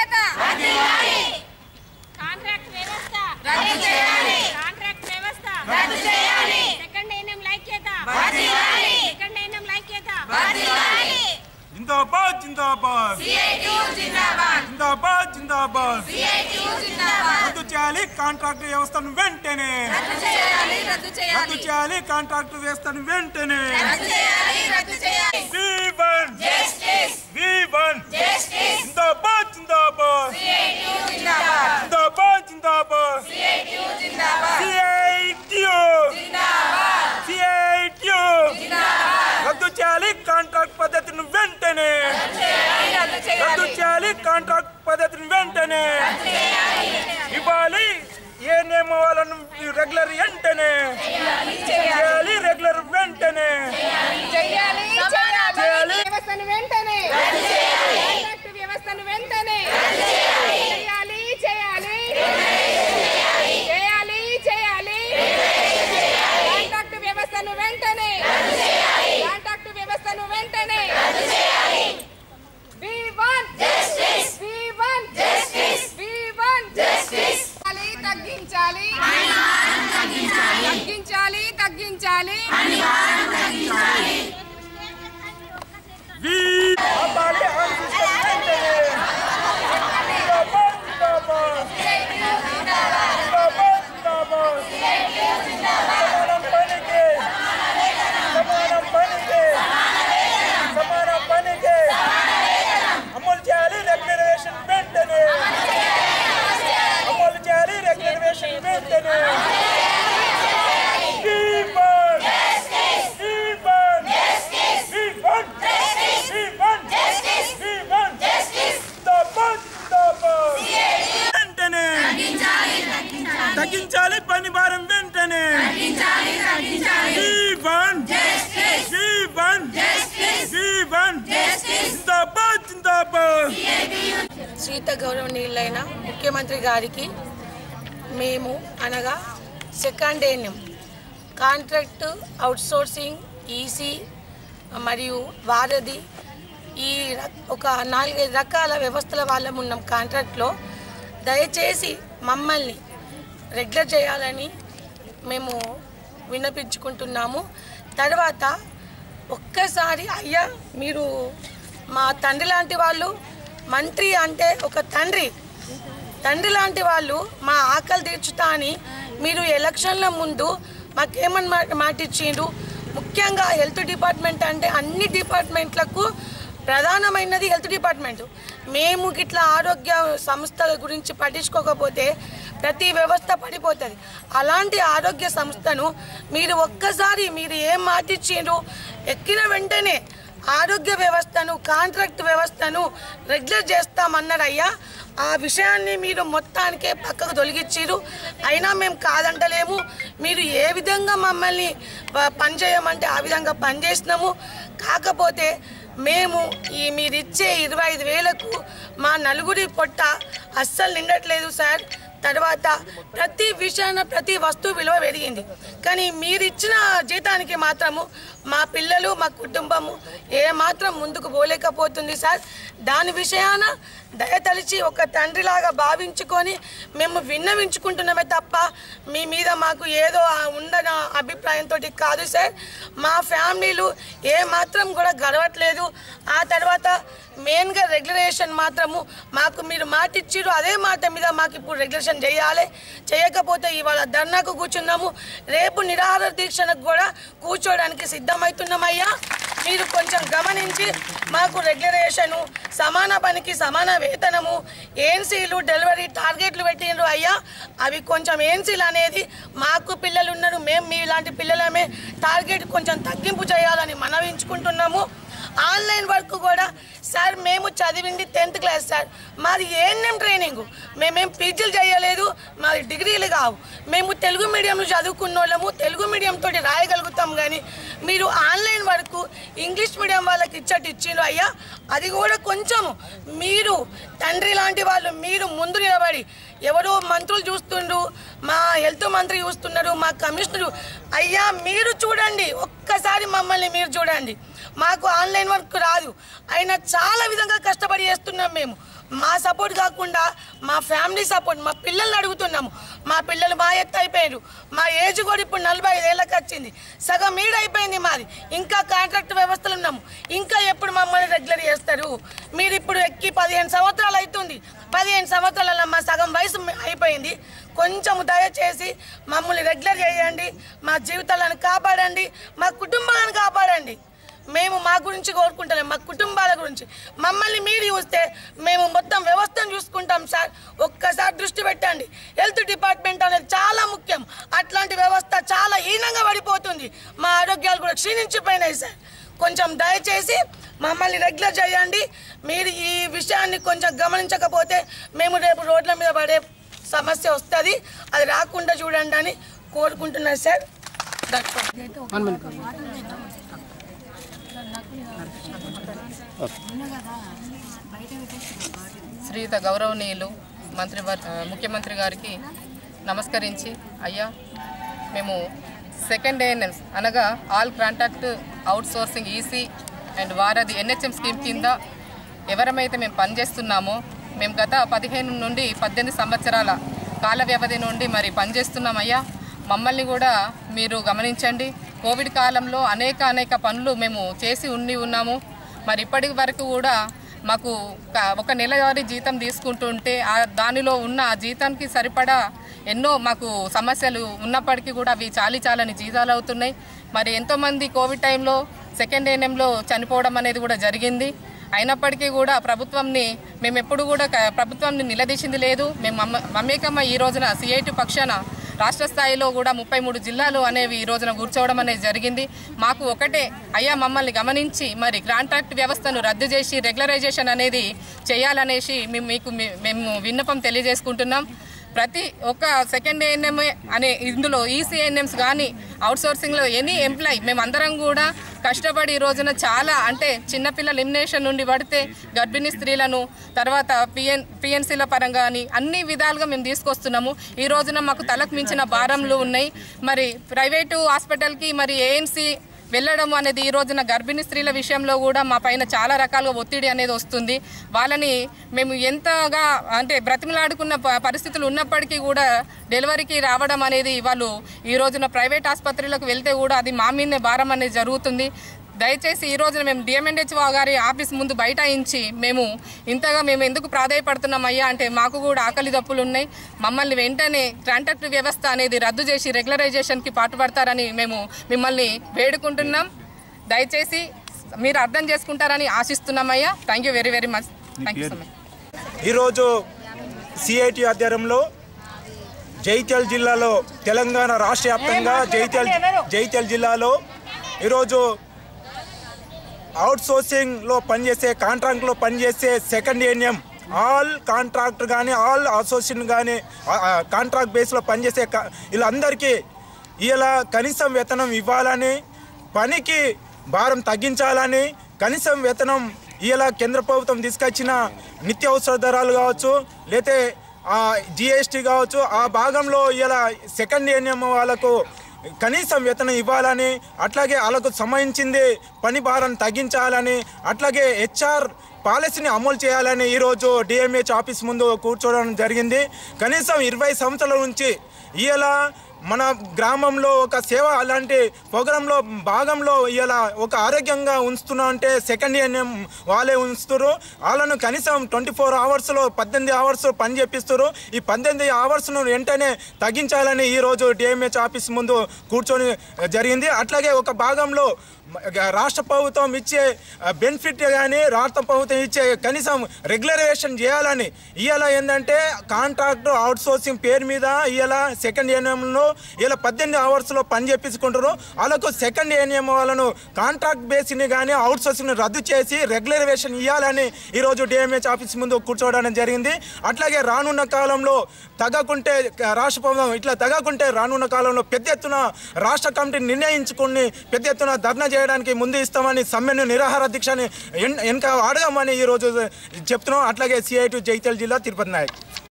ఐక్యత కాంట్రాక్ట్ వ్యవస్థ రద్దు చేయాలి కాంట్రాక్ట్ వ్యవస్థ రద్దు చేయాలి సెకండ్ ఏఎన్ఎం ఐక్యత వర్ధిల్లాలి. సెకండ్ ఏఎన్ఎం ఐక్యత వర్ధిల్లాలి జిందాబాద్ జిందాబాద్ సిఐటియు జిందాబాద్ జిందాబాద్ జిందాబాద్ సిఐటియు జిందాబాద్ రద్దు చేయాలి కాంట్రాక్ట్ వ్యవస్థను వెంటనే రద్దు చేయాలి రద్దు రద్దు చేయాలి చేయాలి కాంట్రాక్ట్ వ్యవస్థను వెంటనే రద్దు చేయాలి రద్దు చేయాలి we want justice we want justice జిందాబాద్ జిందాబాద్ సిఐటియు జిందాబాద్ జిందాబాద్ జిందాబాద్ సిఐటియు జిందాబాద్ సిఐటియు జిందాబాద్ సిఐటియు జిందాబాద్ రద్దు చేయాలి కాంట్రాక్ట్ పద్ధతిని వెంటనే చేయాలి రద్దు రద్దు చేయాలి చేయాలి కాంట్రాక్ట్ పద్ధతిని వెంటనే ఇవ్వాలి ఏ నియమ వాళ్ళను రెగ్యులర్ వెంటనే చేయాలి రెగ్యులర్ వెంటనే చేయాలి చేయాలి వ్యవస్థను వెంటనే కాంట్రాక్ట్ వ్యవస్థను వెంటనే చేయాలి చేయాలి చేయాలి చేయాలి కాంట్రాక్ట్ వ్యవస్థను వెంటనే కాంట్రాక్ట్ వ్యవస్థను వెంటనే We want justice. We want justice. We want justice. తగ్గించాలి తగ్గించాలి తగ్గించాలి వి ఆపాలి ఆన్ సిస్టమ్ వెంటనే జిందాబాద్ జిందాబాద్ జిందాబాద్ జిందాబాద్ సమానం పనికి సమానం పనికి సమానం పనికి అమలు చేయాలి రెగ్యులరేషన్ వెంటనే అమలు చేయాలి రెగ్యులరేషన్ వెంటనే We want We want We want We want We want జిందాబాద్ జిందాబాద్ వెంటనే తగ్గించాలి పని భారం వెంటనే We want We want We want జిందాబాద్ జిందాబాద్ శ్రీత గౌరవనీయులైన ముఖ్యమంత్రి గారికి మేము అనగా second ANM contract outsourcing EC మరియు వారధి ఈ ర- ఒక నాలుగైదు రకాల వ్యవస్థల వాళ్ళం ఉన్నాం కాంట్రాక్ట్లో దయచేసి మమ్మల్ని రెగ్యులర్ చేయాలని మేము విన్నపించుకుంటున్నాము తర్వాత ఒక్కసారి అయ్యా మీరు మా తండ్రి లాంటి వాళ్ళు మంత్రి అంటే ఒక తండ్రి తండ్రి లాంటి వాళ్ళు మా ఆకలి తీర్చుతా అని మీరు ఎలక్షన్ల ముందు మాకేమని మాట మాట ఇచ్చిండ్రు ముఖ్యంగా హెల్త్ డిపార్ట్మెంట్ అంటే అన్ని డిపార్ట్మెంట్లకు ప్రధానమైనది హెల్త్ డిపార్ట్మెంట్ మేము గిట్లా ఆరోగ్య సంస్థల గురించి పట్టించుకోకపోతే ప్రతి వ్యవస్థ పడిపోతుంది అలాంటి ఆరోగ్య సంస్థను మీరు ఒక్కసారి మీరు ఏం మాట ఇచ్చిండ్రు ఎక్కిన వెంటనే ఆరోగ్య వ్యవస్థను కాంట్రాక్ట్ వ్యవస్థను రెగ్యులర్ చేస్తామన్నారయ్యా ఆ విషయాన్ని మీరు మొత్తానికే పక్కకు తొలగించారు అయినా మేము కాదంటలేము మీరు ఏ విధంగా మమ్మల్ని ప- పనిచేయమంటే ఆ విధంగా పనిచేసినాము కాకపోతే మేము ఈ మీరిచ్చే ఇరవై ఐదు వేలకు మా నలుగురి పొట్ట అస్సలు నిండట్లేదు సార్ తర్వాత ప్రతి విషయాన ప్రతి వస్తువు విలువ పెరిగింది కానీ మీరు ఇచ్చిన జీతానికి మాత్రము మా పిల్లలు మా కుటుంబము ఏ మాత్రం ముందుకు పోలేకపోతుంది సార్ దాని విషయాన దయతలిచి ఒక తండ్రిలాగా భావించుకొని మేము విన్నవించుకుంటున్నామే తప్ప మీ మీద మాకు ఏదో ఆ ఉండన అభిప్రాయంతో కాదు సార్ మా ఫ్యామిలీలు ఏ మాత్రం కూడా గడవట్లేదు ఆ తర్వాత మెయిన్గా రెగ్యులేషన్ మాత్రము మాకు మీరు మాట ఇచ్చిరు అదే మాట మీద మాకు ఇప్పుడు రెగ్యులేషన్ చేయాలి చేయకపోతే ఇవాళ ధర్నాకు కూర్చున్నాము రేపు నిరాహార దీక్షలకు కూడా కూర్చోవడానికి సిద్ధమవుతున్నామయ్యా మీరు కొంచెం గమనించి మాకు రెగ్యులేషను సమాన పనికి సమాన వేతనము ఏన్సీలు డెలివరీ టార్గెట్లు పెట్టిండ్రు అయ్యా అవి కొంచెం ఏన్సీలు అనేది మాకు పిల్లలు ఉన్నారు మేము మీ లాంటి పిల్లలమే టార్గెట్ కొంచెం తగ్గింపు చేయాలని మనవించుకుంటున్నాము ఆన్లైన్ వర్క్ కూడా సార్ మేము చదివింది టెన్త్ క్లాస్ సార్ మాది ఏఎన్ఎం ట్రైనింగ్ మేమేం పీజీలు చేయలేదు మాది డిగ్రీలు కావు మేము తెలుగు మీడియంలో చదువుకున్న వాళ్ళము తెలుగు మీడియం తోటి రాయగలుగుతాం కానీ మీరు ఆన్లైన్ వరకు ఇంగ్లీష్ మీడియం వాళ్ళకి ఇచ్చటి ఇచ్చిండ్రు అయ్యా అది కూడా కొంచెం మీరు తండ్రి లాంటి వాళ్ళు మీరు ముందు నిలబడి ఎవరో మంత్రులు చూస్తుండ్రు మా హెల్త్ మంత్రి చూస్తున్నారు మా కమిషనర్ అయ్యా మీరు చూడండి ఒక్కసారి మమ్మల్ని మీరు చూడండి మాకు ఆన్లైన్ వర్క్ రాదు అయినా చాలా విధంగా కష్టపడి చేస్తున్నాం మేము మా సపోర్ట్ కాకుండా మా ఫ్యామిలీ సపోర్ట్ మా పిల్లల్ని అడుగుతున్నాము మా పిల్లలు మా ఎత్తు అయిపోయారు మా ఏజ్ కూడా ఇప్పుడు నలభై ఐదేళ్ళకి వచ్చింది సగం మీడ్ అయిపోయింది మాది ఇంకా కాంట్రాక్ట్ వ్యవస్థలు ఉన్నాము ఇంకా ఎప్పుడు మమ్మల్ని రెగ్యులర్ చేస్తారు మీరు ఇప్పుడు ఎక్కి పదిహేను సంవత్సరాలు అవుతుంది పదిహేను సంవత్సరాల మా సగం వయసు అయిపోయింది కొంచెం దయచేసి మమ్మల్ని రెగ్యులర్ చేయండి మా జీవితాలను కాపాడండి మా కుటుంబాలను కాపాడండి మేము మా గురించి కోరుకుంటలేం మా కుటుంబాల గురించి మమ్మల్ని మీరు చూస్తే మేము మొత్తం వ్యవస్థను చూసుకుంటాం సార్ ఒక్కసారి దృష్టి పెట్టండి హెల్త్ డిపార్ట్మెంట్ అనేది చాలా ముఖ్యం అట్లాంటి వ్యవస్థ చాలా హీనంగా పడిపోతుంది మా ఆరోగ్యాలు కూడా క్షీణించిపోయినాయి సార్ కొంచెం దయచేసి మమ్మల్ని రెగ్యులర్ చేయండి మీరు ఈ విషయాన్ని కొంచెం గమనించకపోతే మేము రేపు రోడ్ల మీద పడే సమస్య వస్తుంది అది రాకుండా చూడండి అని కోరుకుంటున్నాను సార్ That's all. శ్రీయుత గౌరవనీయులు మంత్రి వర్- ఆ, ముఖ్యమంత్రి గారికి నమస్కరించి అయ్యా మేము సెకండ్ ఏఎన్ఎంస్ అనగా all contact outsourcing EC and Varadhi NHM scheme కింద ఎవరమైతే మేము పనిచేస్తున్నామో మేము గత పదిహేను నుండి పద్దెనిమిది సంవత్సరాల కాల వ్యవధి నుండి మరి పనిచేస్తున్నామయ్యా మమ్మల్ని కూడా మీరు గమనించండి కోవిడ్ కాలంలో అనేక అనేక పనులు మేము చేసి ఉండి ఉన్నాము మరి ఇప్పటి వరకు కూడా మాకు క- ఒక నెలవారీ జీతం తీసుకుంటుంటే ఆ దానిలో ఉన్న ఆ జీతానికి సరిపడా ఎన్నో మాకు సమస్యలు ఉన్నప్పటికీ కూడా అవి చాలి చాలని జీతాలు అవుతున్నాయి మరి ఎంతోమంది కోవిడ్ టైంలో సెకండ్ ఏఎన్ఎంలో చనిపోవడం అనేది కూడా జరిగింది అయినప్పటికీ కూడా ప్రభుత్వంని మేము ఎప్పుడు కూడా క- ప్రభుత్వాన్ని నిలదీసింది లేదు మేము మమ్మ మమేకమ్మ ఈ రోజున సిఐటి పక్షాన రాష్ట్ర స్థాయిలో కూడా ముప్పై మూడు జిల్లాలు అనేవి ఈ రోజున కూర్చోవడం అనేది జరిగింది మాకు ఒకటే అయ్యా మమ్మల్ని గమనించి మరి కాంట్రాక్ట్ వ్యవస్థను రద్దు చేసి రెగ్యులరైజేషన్ అనేది చేయాలనేసి మేము మీకు మీ- మేము విన్నపం తెలియజేసుకుంటున్నాం ప్రతి ఒక్క సెకండ్ ఏఎన్ఎం అనే ఇందులో ఈసీఎన్ఎంస్ కానీ అవుట్సోర్సింగ్లో ఎనీ ఎంప్లాయ్ మేమందరం కూడా కష్టపడి ఈ రోజున చాలా అంటే చిన్నపిల్లల ఎలిమినేషన్ నుండి పడితే గర్భిణీ స్త్రీలను తర్వాత పిఎన్ పిఎన్సీల పరంగా కానీ అన్ని విధాలుగా మేము తీసుకొస్తున్నాము ఈ రోజున మాకు తలకు మించిన భారంలు ఉన్నాయి మరి ప్రైవేటు హాస్పిటల్కి మరి ఏఎన్సీ వెళ్ళడం అనేది ఈ రోజున గర్భిణీ స్త్రీల విషయంలో కూడా మా పైన చాలా రకాలుగా ఒత్తిడి అనేది వస్తుంది వాళ్ళని మేము ఎంతగా అంటే బ్రతిమలాడుకున్న ప- పరిస్థితులు ఉన్నప్పటికీ కూడా డెలివరీకి రావడం అనేది వాళ్ళు ఈ రోజున ప్రైవేట్ ఆసుపత్రులకు వెళ్తే కూడా అది మా మీదనే భారం అనేది జరుగుతుంది దయచేసి ఈ రోజున మేము డిఎంఎన్హెచ్ఓ గారి ఆఫీస్ ముందు బైఠాయించి మేము ఇంతగా మేము ఎందుకు ప్రాధాయపడుతున్నాం అయ్యా అంటే మాకు కూడా ఆకలి దప్పులు ఉన్నాయి మమ్మల్ని వెంటనే కాంట్రాక్ట్ వ్యవస్థ అనేది రద్దు చేసి రెగ్యులరైజేషన్కి పాటుపడతారని మేము మిమ్మల్ని వేడుకుంటున్నాం దయచేసి మీరు అర్థం చేసుకుంటారని ఆశిస్తున్నామయ్యా thank you very very much thank you so much ఈరోజు సిఐటి ఆధ్వర్యంలో జైత్యాల జిల్లాలో తెలంగాణ రాష్ట్ర వ్యాప్తంగా జైత్యాల జైత్యాల జిల్లాలో ఈరోజు అవుట్ సోర్సింగ్లో పనిచేసే కాంట్రాక్ట్లో పనిచేసే సెకండ్ ఏనియం ఆల్ కాంట్రాక్ట్ కానీ ఆల్ అసోసియేషన్ కానీ కాంట్రాక్ట్ బేస్లో పనిచేసే క- వీళ్ళందరికీ ఇలా కనీసం వేతనం ఇవ్వాలని పనికి భారం తగ్గించాలని కనీసం వేతనం ఇలా కేంద్ర ప్రభుత్వం తీసుకొచ్చిన నిత్యావసర ధరలు కావచ్చు లేతే జిఎస్టీ కావచ్చు ఆ భాగంలో ఇలా సెకండ్ ఏనియం వాళ్ళకు కనీసం వేతనం ఇవ్వాలని అట్లాగే వాళ్ళకు సంబంధించింది పని భారం తగ్గించాలని అట్లాగే హెచ్ఆర్ పాలసీని అమలు చేయాలని ఈరోజు డిఎంహెచ్ ఆఫీస్ ముందు కూర్చోవడం జరిగింది కనీసం ఇరవై సంవత్సరాల నుంచి ఇలా మన గ్రామంలో ఒక సేవ అలాంటి ప్రోగ్రాంలో భాగంలో ఇలా ఒక ఆరోగ్యంగా ఉంచుతున్నాం అంటే సెకండ్ ఇయర్ వాళ్ళే ఉంచుతారు వాళ్ళను కనీసం ట్వంటీ ఫోర్ అవర్స్లో పద్దెనిమిది అవర్స్ పని చేపిస్తారు ఈ పద్దెనిమిది అవర్స్ను వెంటనే తగ్గించాలని ఈరోజు డిఎంహెచ్ ఆఫీస్ ముందు కూర్చొని జరిగింది అట్లాగే ఒక భాగంలో రాష్ట్ర ప్రభుత్వం ఇచ్చే బెనిఫిట్ కానీ రాష్ట్ర ప్రభుత్వం ఇచ్చే కనీసం రెగ్యులరైజేషన్ చేయాలని ఇవాళ ఏంటంటే కాంట్రాక్ట్ అవుట్ సోర్సింగ్ పేరు మీద ఇవాళ సెకండ్ ఏఎన్ఎంలో ఇలా పద్దెనిమిది అవర్స్లో పని చేపించుకుంటారు వాళ్ళకు సెకండ్ ఏఎన్ఎం వాళ్ళను కాంట్రాక్ట్ బేస్ని కానీ అవుట్ సోర్సింగ్ని రద్దు చేసి రెగ్యులరైజేషన్ ఇవ్వాలని ఈరోజు డిఎంహెచ్ ఆఫీస్ ముందు కూర్చోవడం జరిగింది అట్లాగే రానున్న కాలంలో తగ్గకుంటే రాష్ట్ర ప్రభుత్వం ఇట్లా తగ్గకుంటే రానున్న కాలంలో పెద్ద ఎత్తున రాష్ట్ర కమిటీ నిర్ణయించుకుని పెద్ద ఎత్తున ధర్నా చేయడానికి ముందు ఇస్తామని సమ్మెను నిరాహార దీక్షని ఎన్- వెనక అడగమని ఈరోజు చెప్తున్నాం అట్లాగే సిఐటి జైతల్ జిల్లా తిరుపతి నాయక్